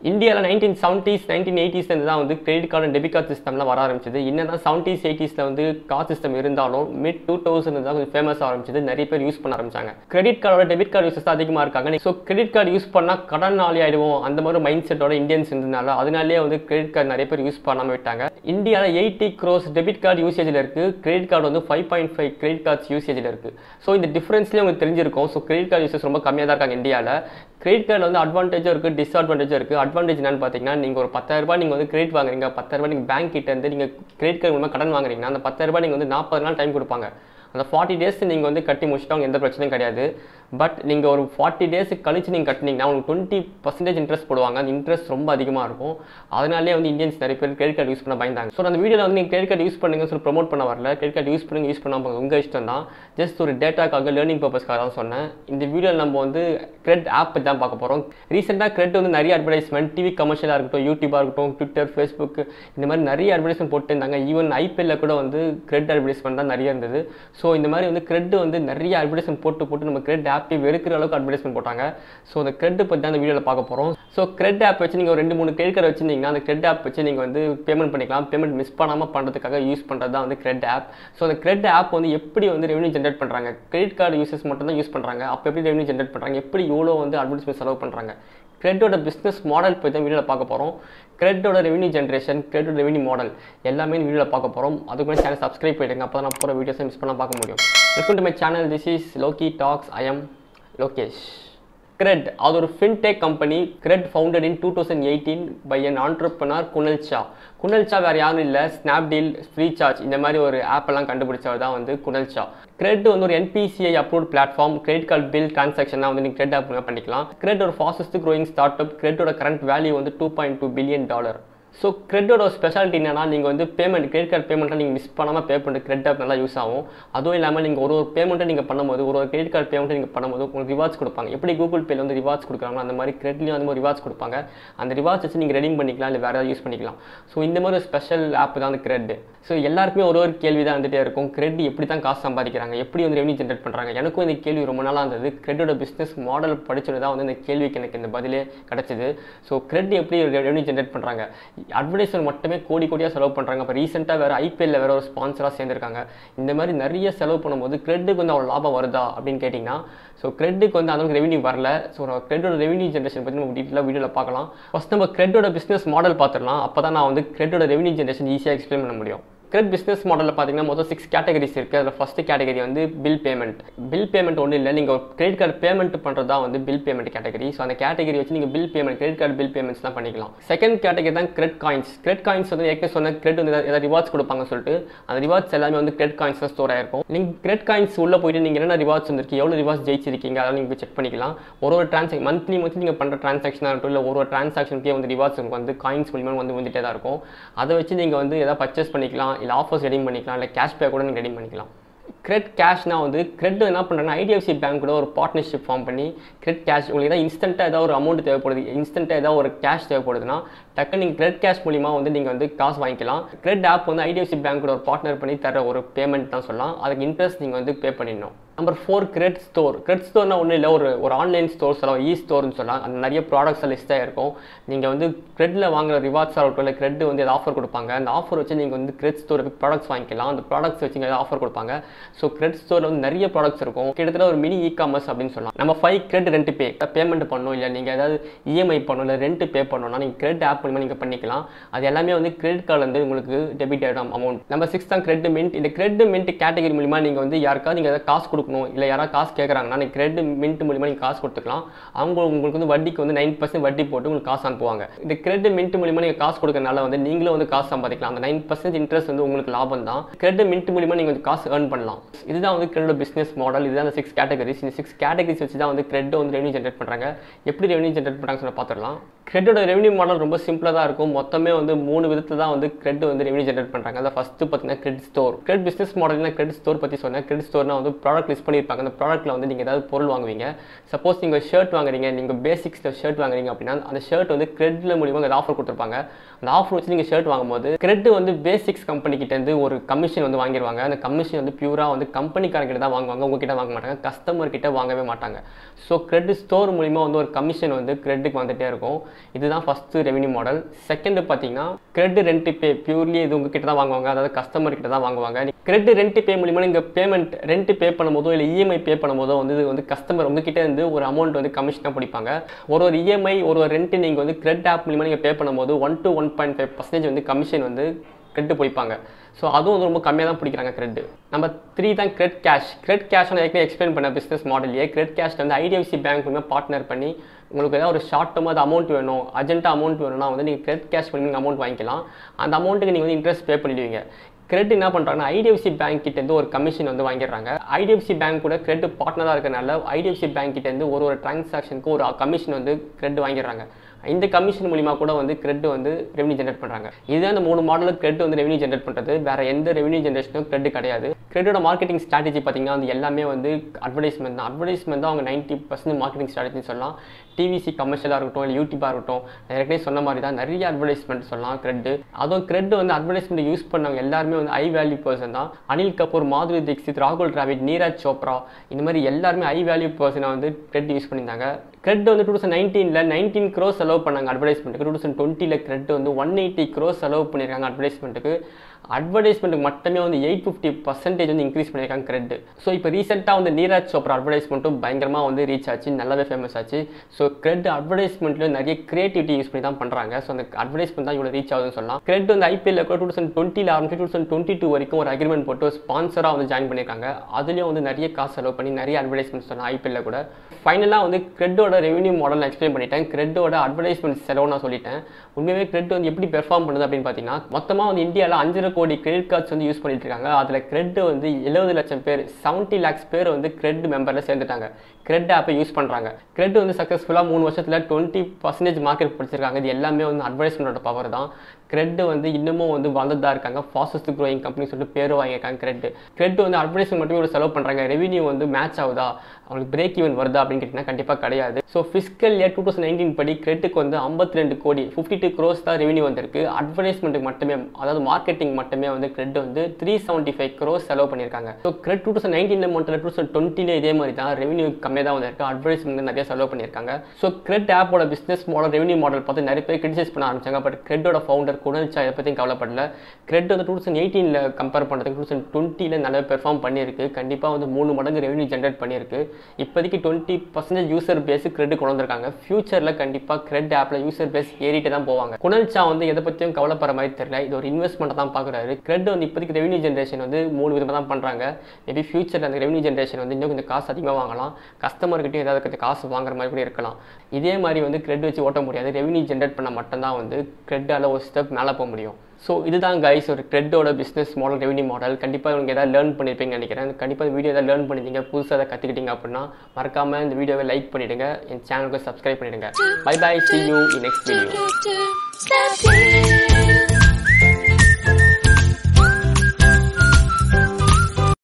இந்தியாவில் nineteen seventies nineteen எயிட்டிஸ்லேருந்து தான் வந்து credit card and debit card சிஸ்டம்லாம் வர ஆரம்பிச்சது என்னதான் செவன்டீஸ் எயிட்டிஸில் வந்து கார்டு சிஸ்டம் இருந்தாலும் மிட் டூ தௌசண்ட் தான் கொஞ்சம் ஃபேமஸ் ஆரம்பிச்சது நிறைய பேர் யூஸ் பண்ண ஆரம்பிச்சாங்க கிரெடிட் கார்டோட டெபிட் கார்டு யூசஸ் அதிகமாக இருக்காங்க ஸோ கிரெடிட் கார்டு யூஸ் பண்ணால் கடன் நாளி ஆயிடுவோம் அந்த மாதிரி மைண்ட் செட்டோட இந்தியன்ஸ் இருந்ததுனால அதனாலேயே வந்து கிரெடிட் கார்டு நிறைய பேர் யூஸ் பண்ணாமல் விட்டாங்க இந்தியாவில் எயிட்டி க்ரோஸ் டெபிட் கார்டு யூசேஜில் இருக்குது கிரெடிட் கார்டு வந்து five point five credit cards யூசேஜில் இருக்குது ஸோ இந்த டிஃப்ரென்ஸ்லேயே உங்களுக்கு தெரிஞ்சிருக்கும் ஸோ கிரெடிட் கார்டு யூசஸ் ரொம்ப கம்மியாக தான் இருக்காங்க இந்தியாவில் கிரெடிட் கார்டில் வந்து அட்வான்டேஜும் இருக்குது டிஸ்அட்வான்டேஜும் இருக்குது அட்வான்டேஜ் என்னன்னு பார்த்தீங்கன்னா நீங்கள் ஒரு பத்தாயிரரூபா நீங்கள் வந்து கிரெடிட் வாங்குறீங்க பத்தாயிரரூபா நீங்கள் பேங்க் கிட்ட இருந்து நீங்கள் கிரெடிட் கார்டு மூலமாக கடன் வாங்குறீங்கன்னா அந்த பத்தாயிரரூபா நீங்கள் வந்து நாற்பது நாள் டைம் கொடுப்பாங்க அந்த ஃபார்ட்டி டேஸ் நீங்கள் வந்து கட்டி முடிச்சுட்டா உங்களுக்கு எந்த பிரச்சனையும் கிடையாது பட் நீங்கள் ஒரு ஃபார்ட்டி டேஸ் கழிச்சு நீங்கள் கட்டினீங்கன்னா உங்களுக்கு டுவெண்ட்டி பர்சன்டேஜ் இன்ட்ரெஸ்ட் போடுவாங்க அந்த இன்ட்ரெஸ்ட் ரொம்ப அதிகமாக இருக்கும் அதனாலே வந்து இந்தியன்ஸ் நிறைய பேர் கிரெடிட் கார்டு யூஸ் பண்ண பயந்தாங்க ஸோ அந்த வீடியோவில் வந்து நீங்கள் கிரெடிட் கார்டு யூஸ் பண்ணுங்கன்னு சொல்லி ப்ரோமோட் பண்ண வரல கிரெடிட் கார்டு யூஸ் பண்ணுங்க யூஸ் பண்ணாமல் உங்கள் இஷ்டம் தான் ஜஸ்ட் ஒரு டேட்டாக்காக லேர்னிங் பர்பஸ்க்காக தான் சொன்னேன் இந்த வீடியோவில் நம்ம வந்து கிரெட் ஆப் தான் பார்க்க போகிறோம் ரீசெண்டாக கிரெட் வந்து நிறைய அட்வர்டைஸ்மெண்ட் டிவி கமர்ஷியலாக இருக்கட்டும் யூடியூபாக இருக்கட்டும் ட்விட்டர் ஃபேஸ்புக் இந்த மாதிரி நிறைய அட்வர்டைஸ்மெண்ட் போட்டு இருந்தாங்க ஈவன் ஐபிஎல்ல கூட வந்து கிரெட் அட்வர்டைஸ்மெண்ட் தான் நிறைய இருந்தது ஸோ இந்த மாதிரி வந்து கிரெட் வந்து நிறைய அட்வர்டைஸ்மெண்ட் போட்டு போட்டு நம்ம கிரெட் ஆப்பை வெறுக்கிற அளவுக்கு அட்வர்டைஸ்மெண்ட் போட்டாங்க ஸோ அந்த கிரெட் பற்றி தான் அந்த வீடியோவில் பார்க்க போகிறோம் ஸோ கிரெட் ஆப் வச்சு நீங்கள் ஒரு ரெண்டு மூணு கிரெடிட் கார்டு வச்சிருந்தீங்கன்னா அந்த கிரெட் ஆப் வச்சு நீங்கள் வந்து பேமெண்ட் பண்ணிக்கலாம் பேமெண்ட் மிஸ் பண்ணாமல் பண்ணுறதுக்காக யூஸ் பண்ணுறது தான் வந்து கிரெட் ஆப் ஸோ அந்த கிரெட் ஆப் வந்து எப்படி வந்து ரெவன்யூ ஜென்ரேட் பண்ணுறாங்க கிரெடிட் கார்டு யூசஸ் மட்டும் தான் யூஸ் பண்ணுறாங்க அப்போ எப்படி ரெவன்யூ ஜென்ரேட் பண்ணுறாங்க எப்படி இவ்வளோ வந்து அட்வர்டைஸ்மெண்ட் செலவு பண்ணுறாங்க கிரெட்டோட பிஸ்னஸ் மாடல் பற்றி தான் வீடியோவில் பார்க்க போகிறோம் கிரெட்டோட ரெவன்யூ ஜென்ரேஷன் கிரெட்டோட ரெவன்யூ மாடல் எல்லாமே வீடியோவில் பார்க்க போகிறோம் அதுக்கு முன்னாடி சேனல் சப்ஸ்கிரைப் பண்ணிடுங்க அப்போ தான் நான் போகிற வீடியோஸை மிஸ் பண்ண பார்க்க முடியும் welcome to my channel this is Loki talks I am Lokesh CRED அது ஒரு fintech company CRED founded in two thousand eighteen by an entrepreneur Kunal Shah Kunal Shah வேறு யாரும் இல்லை ஸ்னாப்டீல் ஃப்ரீ சார்ஜ் இந்த மாதிரி ஒரு ஆப் எல்லாம் கண்டுபிடிச்சவர் தான் வந்து குணல் ஷா கிரெட் வந்து ஒரு NPCI approve platform credit card bill transaction வந்து நீங்கள் கிரெட் ஆப் பண்ணிக்கலாம் கிரெட் ஒரு ஃபாஸ்டஸ்ட் க்ரோயிங் ஸ்டார்ட் அப் கிரெட்டோட கரண்ட் வேல்யூ வந்து two point two billion dollar so கிரெட்டோட ஸ்பெஷாலிட்டி என்னன்னா நீங்கள் வந்து பேமெண்ட் கிரெடிட் கார்டு பேமெண்ட்டை நீங்கள் மிஸ் பண்ணாமல் பே பண்ணிட்டு கிரெட் ஆப் நல்லா யூஸ் ஆகும் அதுவும் இல்லாமல் நீங்கள் ஒரு ஒரு பேமெண்ட்டை நீங்கள் பண்ணும்போது ஒரு ஒரு கிரெடிட் கார்டு பேமெண்ட்டை நீங்கள் பண்ணும்போது உங்களுக்கு ரிவார்ட்ஸ் கொடுப்பாங்க எப்படி கூகுள் பேல வந்து ரிவார்ட்ஸ் கொடுக்குறாங்களோ அந்த மாதிரி கிரெட்லையும் அந்த மாதிரி ரிவார்ட்ஸ் கொடுப்பாங்க அந்த ரிவார்ட்ஸ் வச்சு நீங்கள் ரெடிங் பண்ணிக்கலாம் இல்லை வேறு ஏதாவது யூஸ் பண்ணிக்கலாம் ஸோ இந்த மாதிரி ஒரு ஸ்பெஷல் ஆப் தான் அந்த கிரெட் ஸோ எல்லாருக்குமே ஒரு ஒரு கேள்வி தான் வந்துட்டே இருக்கும் கிரெட் எப்படி தான் காசு சம்பாதிக்கிறாங்க எப்படி வந்து ரெவன்யூ ஜென்ரேட் பண்ணுறாங்க எனக்கும் இந்த கேள்வி ரொம்ப நாளாக இருந்தது கிரெட்டோட பிஸ்னஸ் மாடல் படிச்சது தான் வந்து இந்த கேள்விக்கு எனக்கு இந்த பதிலே கிடச்சிது ஸோ கிரெட் எப்படி ரெவன்யூ ஜென்ரேட் பண்ணுறாங்க அட்வர்டைஸ்மெண்ட் மட்டுமே கோடி கோடியாக செலவு பண்ணுறாங்க இப்போ ரீசெண்டாக வேறு ஐபிஎல்ல வேறு ஒரு ஸ்பான்சராக சேர்ந்துருக்காங்க இந்த மாதிரி நிறைய செலவு பண்ணும்போது கிரெட்டுக்கு வந்து அவ்வளோ லாபம் வருதா அப்படின்னு கேட்டிங்கன்னா ஸோ கிரெட்டுக்கு வந்து அந்த ரெவன்யூ வரல ஸோ கிரெட்டோட ரெவன்யூ ஜென்ரேஷன் பற்றி நம்ம டீட்டெயிலாக வீடியோவில் பார்க்கலாம் ஃபஸ்ட் நம்ம கிரெட்டோட பிஸ்னஸ் மாடல் பார்த்துடலாம் அப்போ தான் நான் வந்து கிரெட்டோட ரெவன்யூ ஜென்ரேஷன் ஈஸியாக எக்ஸ்பிளைன் பண்ண முடியும் கிரெட் பிஸ்னஸ் மாடலில் பார்த்தீங்கன்னா மொத்தம் சிக்ஸ் கேட்டகரிஸ் இருக்குது அதில் ஃபஸ்ட் கேட்டகரி வந்து பில் பேமெண்ட் பில் பேமெண்ட் ஒன்றும் இல்லை நீங்கள் கிரெடிட் கார்டு பேமெண்ட் பண்ணுறது தான் வந்து பில் பேமெண்ட் கேட்டகரி ஸோ அந்த கேட்டகரி வச்சு நீங்கள் bill payment credit card bill payments தான் பண்ணிக்கலாம் செகண்ட் கேட்டகரி தான் கிரெட் காயின்ஸ் கிரெட் காயின்ஸ் வந்து ஏற்கனவே சொன்ன கிரெட் வந்து ஏதாவது ரிவார்ட்ஸ் கொடுப்பாங்க சொல்லிட்டு அந்த ரிவார்ட்ஸ் எல்லாமே வந்து கிரெட் காயின்ஸ் தான் ஸ்டோர் ஆயிருக்கும் நீங்கள் கிரெட் காயின்ஸ் உள்ளே போயிட்டு நீங்கள் என்ன ரிவார்ட்ஸ் வந்துருக்கு எவ்வளோ ரிவார்ட்ஸ் ஜெயிச்சிருக்கீங்க அதெல்லாம் நீங்கள் செக் பண்ணிக்கலாம் ஒரு ஒரு ட்ரான்சாக்ஷன் மந்த்லி மந்த்லி நீங்கள் பண்ணுற ட்ரான்சாக்ஷனாக இருக்கட்டும் இல்லை ஒரு ஒரு ட்ரான்சாக்ஷனுக்கே வந்து ரிவார்ட்ஸ் உங்களுக்கு வந்து காயின்ஸ் மூலியமாக வந்து வந்துட்டே தான் இருக்கும் அதை வச்சு நீங்கள் வந்து எதாவது பர்ச்சேஸ் பண்ணிக்கலாம் இல்லை ஆஃபர்ஸ் ரெடிங் பண்ணிக்கலாம் பண்ணிக்கலாம் இல்லை கேஷ்பேக் கூட நீங்கள் ரெடி பண்ணிக்கலாம் கிரெட் கேஷ்னா வந்து கிரெட் என்ன பண்ணுறாங்கன்னா ஐடிஎஃப்சி பேங்க் கூட ஒரு பார்ட்னர்ஷிப் ஃபார்ம் பண்ணி கிரெட் கேஷ் உங்களுக்கு ஏதாவது இன்ஸ்டண்ட்டாக ஏதாவது ஒரு அமௌண்ட் தேவைப்படுது இன்ஸ்டண்ட்டாக ஏதாவது ஒரு கேஷ் தேவைப்படுதுன்னா டக்கு நீங்கள் கிரெட் கேஷ் மூலிமா வந்து நீங்கள் வந்து காசு வாங்கிக்கலாம் கிரெட் ஆப் வந்து ஐடிஎஃப்சி பேங்க் கூட ஒரு பார்ட்னர் பண்ணி தர ஒரு பேமெண்ட் தான் சொல்லலாம் அதுக்கு இன்ட்ரெஸ்ட் நீங்கள் வந்து பே பண்ணிடணும் number four CRED store CRED ஸ்டோர்னா ஒன்றும் இல்லை ஒரு ஒரு ஆன்லைன் ஸ்டோர் சொல்லலாம் இ ஸ்டோர்னு சொல்லலாம் அந்த நிறைய ப்ராடக்ட்ஸ் லிஸ்ட்டாக இருக்கும் நீங்கள் வந்து கிரெட்டில் வாங்குற ரிவார்ட்ஸாக இருக்கட்டும் இல்லை கிரெட் வந்து எதாவது ஆஃபர் கொடுப்பாங்க அந்த ஆஃபர் வச்சு நீங்கள் வந்து கிரெட் ஸ்டோர் ப்ராடக்ட்ஸ் வாங்கிக்கலாம் அந்த ப்ராடக்ட்ஸ் வச்சு நீங்கள் ஆஃபர் கொடுப்பாங்க ஸோ கிரெட் ஸ்டோரில் வந்து நிறைய ப்ராடக்ட்ஸ் இருக்கும் கிட்டத்தட்ட ஒரு மினி இ காமர்ஸ் அப்படின்னு சொல்லலாம் நம்ம five CRED rent pay payment பண்ணணும் இல்லை நீங்கள் ஏதாவது இஎம்ஐ பண்ணணும் இல்லை ரெண்ட் பே பண்ணணும்னா நீங்கள் கிரெட் ஆப் மூலமாக நீங்கள் பண்ணிக்கலாம் அது எல்லாமே வந்து கிரெடிட் கார்டு வந்து உங்களுக்கு டெபிட் ஆகிடும் அமௌண்ட் நம்ம சிக்ஸ் தான் கிரெட் மின்ட் இந்த கிரெட் மின்ட் கேட்டகரி மூலிமா நீங்கள் வந்து யாருக்காவது நீங்கள் ஏதாவது காசு கொடுக்கணும் இல்லை யாராவது காசு கேட்குறாங்கன்னா நீங்கள் கிரெட் மின்ட் மூலிமா நீங்கள் காசு கொடுத்துக்கலாம் அவங்க உங்களுக்கு வந்து வட்டிக்கு வந்து நைன் பர்சன்ட் வட்டி போட்டு உங்களுக்கு காசு அனுப்புவாங்க இந்த கிரெட் மின்ட் மூலிமா நீங்கள் காசு கொடுக்கறனால வந்து நீங்களும் வந்து காசு சம்பாதிக்கலாம் அந்த நைன் பர்சன்ட் இன்ட்ரெஸ்ட் வந்து உங்களுக்கு லாபம் தான் கிரெட் மின்ட் மூலிமா நீங்கள் வந்து காசு ஏர்ன் பண்ணலாம் இதுதான் வந்து கிரெடோட பிஸ்னஸ் மாடல் இதுதான் அந்த சிக்ஸ் கேட்டகரிஸ் இந்த சிக்ஸ் கேட்டகரிஸ் வச்சு தான் வந்து கிரெட் வந்து ரெவன்யூ ஜென்ரேட் பண்ணுறாங்க எப்படி ரெவன்யூ ஜென்ரேட் பண்ணுறாங்க சொல்ல பார்த்துடலாம் கிரெட்டோட ரெவன்யூ மாடல் ரொம்ப சிம்பிளாக தான் இருக்கும் மொத்தமே வந்து மூணு விதத்தில் தான் வந்து கிரெட் வந்து ரெவன்யூ ஜென்ரேட் பண்ணுறாங்க அதை ஃபஸ்ட்டு பார்த்தீங்கன்னா கிரெடிட் ஸ்டோர் கிரெட் பிஸ்னஸ் மாடல்னா கிரெடிட் ஸ்டோர் பற்றி சொன்னேன் கிரெடிட் ஸ்டோர்னா வந்து ப்ராடக்ட் லிஸ்ட் பண்ணியிருப்பாங்க அந்த ப்ராடக்ட்டில் வந்து நீங்கள் ஏதாவது பொருள் வாங்குவீங்க சப்போஸ் நீங்கள் ஷர்ட் வாங்குறீங்க நீங்கள் பேசிக்ஸில் ஷர்ட் வாங்குறீங்க அப்படின்னா அந்த ஷர்ட் வந்து கிரெட்டில் மூலியமாக ஏதாவது ஆஃபர் கொடுத்துருப்பாங்க அந்த ஆஃபர் வச்சு நீங்கள் ஷர்ட் வாங்கும்போது கிரெட் வந்து பேசிக்ஸ் கம்பெனி கிட்டேருந்து ஒரு கமிஷன் வந்து வாங்கிடுவாங்க அந்த கமிஷன் வந்து பியூராக வந்து கம்பெனிக்காரங்கிட்ட தான் வாங்குவாங்க உங்ககிட்ட வாங்க மாட்டாங்க கஸ்டமர் கிட்ட வாங்கவே மாட்டாங்க ஸோ கிரெட் ஸ்டோர் மூலிமா வந்து ஒரு கமிஷன் வந்து கிரெட்டுக்கு வந்துட்டே இருக்கும் இதுதான் ஃபஸ்ட்டு ரெவன்யூ மாடல் செகண்ட் பார்த்தீங்கன்னா கிரெடிட் ரெண்ட் பே பியூர்லி இது உங்ககிட்ட தான் வாங்குவாங்க அதாவது கஸ்டமர் கிட்ட தான் வாங்குவாங்க கிரெடிட் ரெண்ட் பே மூலியமாக நீங்கள் பேமெண்ட் ரெண்ட் பே பண்ணும்போதோ இல்லை இஎம்ஐ பே பண்ணும்போதோ வந்து இது வந்து கஸ்டமர் உங்ககிட்ட இருந்து ஒரு அமௌண்ட் வந்து கமிஷனாக பிடிப்பாங்க ஒரு ஒரு இஎம்ஐ ஒரு ஒரு ரெண்ட் நீங்கள் வந்து கிரெட் ஆப் மூலியமாக நீங்கள் பே பண்ணும்போது one to one point five percentage வந்து கமிஷன் வந்து கிரெட் பிடிப்பாங்க ஸோ அதுவும் வந்து ரொம்ப கம்மியாக தான் பிடிக்கிறாங்க கிரெட் நம்ம த்ரீ தான் கிரெட் கேஷ் கிரெட் கேஷ் நான் ஏற்கனவே எக்ஸ்பிளைன் பண்ண பிஸ்னஸ் மாடல்லையே கிரெட் கேஷ் வந்து ஐடிஎஃப்சி பேங்க் மூலமாக பார்ட்னர் பண்ணி உங்களுக்கு ஏதாவது ஒரு ஷார்ட் டேர்ம் அது அமௌண்ட் வேணும் அர்ஜென்ட்டாக அமௌண்ட் வேணும்னா வந்து நீங்கள் கிரெட் கேஷ் பண்ணி அமௌண்ட் வாங்கிக்கலாம் அந்த அமௌண்ட்டுக்கு நீங்கள் வந்து இன்ட்ரெஸ்ட் பே பண்ணிடுவீங்க கிரெடிட் என்ன பண்ணுறாங்கன்னா ஐடிஎஃப்சி பேங்க் கிட்டேருந்து ஒரு கமிஷன் வந்து வாங்கிடுறாங்க ஐடிஎஃப்சி பேங்க் கூட கிரெடிட் பார்ட்னராக இருக்கிறனால ஐடிஎஃப்சி பேங்க் கிட்டேருந்து ஒரு ஒரு டிரான்சாக்ஷனுக்கு ஒரு கமிஷன் வந்து கிரெடிட் வாங்கிடுறாங்க இந்த கமிஷன் மூலிமா கூட வந்து கிரெட் வந்து ரெவன்யூ ஜென்ரேட் பண்ணுறாங்க இதுதான் அந்த மூணு மாடலுக்கு கிரெட் வந்து ரெவன்யூ ஜென்ரேட் பண்ணுறது வேற எந்த ரெவன்யூ ஜென்ரேஷனும் கிரெட் கிடையாது கிரெட்டோட மார்க்கெட்டிங் ஸ்ட்ராட்டஜி பார்த்தீங்கன்னா வந்து எல்லாமே வந்து அட்வர்டைஸ்மெண்ட் தான் அட்வர்டைஸ்மெண்ட் தான் அவங்க நைன்ட்டி பர்சன்ட் மார்க்கெட்டிங் ஸ்ட்ராட்டஜி சொல்லலாம் டிவிசி கமர்ஷியலாக இருக்கட்டும் இல்லை யூடியூபாக இருக்கட்டும் ஏற்கனவே சொன்ன மாதிரி தான் நிறைய அட்வர்டைஸ்மெண்ட் சொல்லலாம் கிரெட் அதுவும் கிரெட் வந்து அட்வர்டைஸ்மெண்ட் யூஸ் பண்ணவங்க எல்லாருமே வந்து ஐ வேல்யூ பர்சன் தான் அனில் கபூர் மாதுரி தீக்ஷித் ராகுல் டிராவிட் நீரஜ் சோப்ரா இந்த மாதிரி எல்லாருமே ஐ வேல்யூ பர்சனை வந்து கிரெட் யூஸ் பண்ணியிருந்தாங்க கிரெட் வந்து டூ தௌசண்ட் நைன்டீனில் நைன்டீன் க்ரோஸ் செலவு பண்ணாங்க அட்வர்டைஸ்மெண்ட்டுக்கு டூ தௌசண்ட் டுவெண்ட்டியில் கிரெட் வந்து ஒன் எயிட்டி க்ரோஸ் செலவு பண்ணியிருக்காங்க அட்வர்டைஸ்மெண்ட்டுக்கு அட்வர்டைஸ்மெண்ட்டுக்கு மட்டுமே வந்து எயிட் ஃபிஃப்டி பர்சன்டேஜ் வந்து இன்க்ரீஸ் பண்ணியிருக்காங்க கிரெட் ஸோ இப்போ ரீசெண்டாக வந்து நீராஜ் சோப்ரா அட்வர்டைஸ்மெண்ட்டும் பயங்கரமாக வந்து ரீச் ஆச்சு நல்லாவே ஃபேமஸ் ஆச்சு ஸோ கிரெட் அட்வர்டைஸ்மெண்ட்ல நிறைய கிரியேட்டிவிட்டி யூஸ் பண்ணி தான் பண்ணுறாங்க ஸோ அந்த அட்வர்டைஸ்மெண்ட் தான் இவ்வளோ ரீச் ஆகுதுன்னு சொல்லலாம் கிரெட் வந்து ஐபிஎல் கூட டூ தௌசண்ட் டுவெண்ட்டியில் ஆரம்பிச்சு டூ தௌசண்ட் டுவெண்ட்டி டூ வரைக்கும் ஒரு அக்ரிமெண்ட் போட்டு ஸ்பான்சராக வந்து ஜாயின் பண்ணியிருக்காங்க அதுலேயும் வந்து நிறைய காசு செலவு பண்ணி நிறைய அட்வர்டைஸ்மெண்ட் சொல்லலாம் ஐபிஎல்ல கூட ஃபைனலாக வந்து கிரெட்டோட ரெவன்யூ மாடல் நான் எக்ஸ்பிளைன் பண்ணிட்டேன் கிரெட்டோட அட்வர்டைஸ்மெண்ட் செலவு நான் சொல்லிட்டேன் உண்மையாகவே கிரெட் வந்து எப்படி பெர்ஃபார்ம் பண்ணுது அப்படின்னு பார்த்தீங்கன்னா மொத்தமாக வந்து இந்தியாவில் அஞ்சரை கோடி கிரெடிட் கார்ட்ஸ் வந்து யூஸ் பண்ணிட்டு இருக்காங்க அதில் கிரெட் வந்து எழுபது லட்சம் பேர் செவன்ட்டி லேக்ஸ் பேர் வந்து கிரெட் மெம்பரில் சேர்ந்துட்டாங்க கிரெட் ஆப்பை யூஸ் பண்ணுறாங்க கிரெட் வந்து சக்ஸஸ்ஃபுல்லாக மூணு வருஷத்தில் டுவெண்ட்டி பர்சன்டேஜ் மார்க்கெட் பிடிச்சிருக்காங்க இது எல்லாமே வந்து அட்வர்டைஸ்மெண்டோட பவர் தான் கிரெட் வந்து இன்னமும் வந்து வளர்ந்தா இருக்காங்க ஃபாஸ்டஸ்ட் க்ரோயிங் கம்பெனி சொல்லிட்டு பேர் வாங்கியிருக்காங்க கிரெட் கிரெட் வந்து அட்வர்டைஸ்மெண்ட் மட்டுமே ஒரு செலவு பண்ணுறாங்க ரெவன்யூ வந்து மேட்ச் ஆகுதா அவங்களுக்கு பிரேக் ஈவன் வருதா அப்படின்னு கேட்டிங்கன்னா கண்டிப்பாக கிடையாது so fiscal year two thousand nineteen படி கிரெட்டுக்கு வந்து ஐம்பத்தி ரெண்டு கோடி ஃபிஃப்டி டூ க்ரோஸ் தான் ரெவன்யூ வந்திருக்கு அட்வர்டைஸ்மெண்ட்டுக்கு மட்டுமே அதாவது மார்க்கெட்டிங் மட்டுமே வந்து கிரெட் வந்து த்ரீ செவன்ட்டி ஃபைவ் க்ரோஸ் செலவு பண்ணியிருக்காங்க ஸோ கிரெட் டூ தௌசண்ட் நைன்டீனில் மட்டும் டூ தௌசண்ட் டுவெண்ட்டில இதே மாதிரி தான் ரெவன்யூ கம்மியாக தான் வந்திருக்கு அட்வர்டைஸ்மெண்ட் நிறைய செலவு பண்ணியிருக்காங்க ஸோ கிரெட் ஆப்போட பிஸ்னஸ் மாடல் ரெவன்யூ மாடல் பார்த்து நிறைய பேர் கிரிட்டிசைஸ் பண்ண ஆரம்பிச்சாங்க பட் கிரெட்டோட ஃபவுண்டர் குணல் சா இதை பற்றி கவலைப்படல கிரெட் வந்து டூ தௌசண்ட் எயிட்டீனில் கம்பேர் பண்ணுறதுக்கு டூ தௌசண்ட் டுவெண்ட்டியில் நல்லா பெர்ஃபார்ம் பண்ணியிருக்கு கண்டிப்பாக வந்து மூணு மடங்கு ரெவன்யூ ஜென்ரேட் பண்ணியிருக்கு இப்போதைக்கு twenty percentage user base CRED கொண்டு வந்திருக்காங்க ஃபியூச்சரில் கண்டிப்பாக கிரெட் ஆப்பில் யூசர் பேஸ் ஏறிட்டு தான் போவாங்க குணல் சா வந்து எதை பற்றியும் கவலைப்படுற மாதிரி தெரியல இது ஒரு இன்வெஸ்ட்மெண்ட் தான் பார்க்குறாரு கிரெட் வந்து இப்போதைக்கு ரெவன்யூ ஜென்ரேஷன் வந்து மூணு விதமாக தான் பண்ணுறாங்க மேபி ஃபியூச்சரில் அந்த ரெவன்யூ ஜென்ரேஷன் வந்து இன்னும் கொஞ்சம் காசு அதிகமாக வாங்கலாம் கஸ்டமர்கிட்டையும் ஏதாவது கொஞ்சம் காசு வாங்குற மாதிரி கூட இருக்கலாம் இதே மாதிரி வந்து கிரெட் வச்சு ஓட்ட முடியாது ரெவன்யூ ஜென்ரேட் பண்ண மட்டும்தான் வந்து கிரெட்டால் ஒரு ஸ்டெப் மேலே போக முடியும் ஸோ இதுதான் கைஸ் ஒரு ட்ரெட்டோட பிஸ்னஸ் மாடல் ரெவன்யூ மாடல் கண்டிப்பாக உங்களுக்கு எதாவது லேர்ன் பண்ணியிருப்பீங்கன்னு நினைக்கிறேன் கண்டிப்பாக இந்த வீடியோ எதாவது லேர்ன் பண்ணிட்டீங்க புதுசாக அதை கற்றுக்கிட்டீங்க அப்படின்னா மறக்காமல் இந்த வீடியோவை லைக் பண்ணிவிடுங்க என் சேனலுக்கு சப்ஸ்கிரைப் பண்ணிவிடுங்க bye bye see you in next video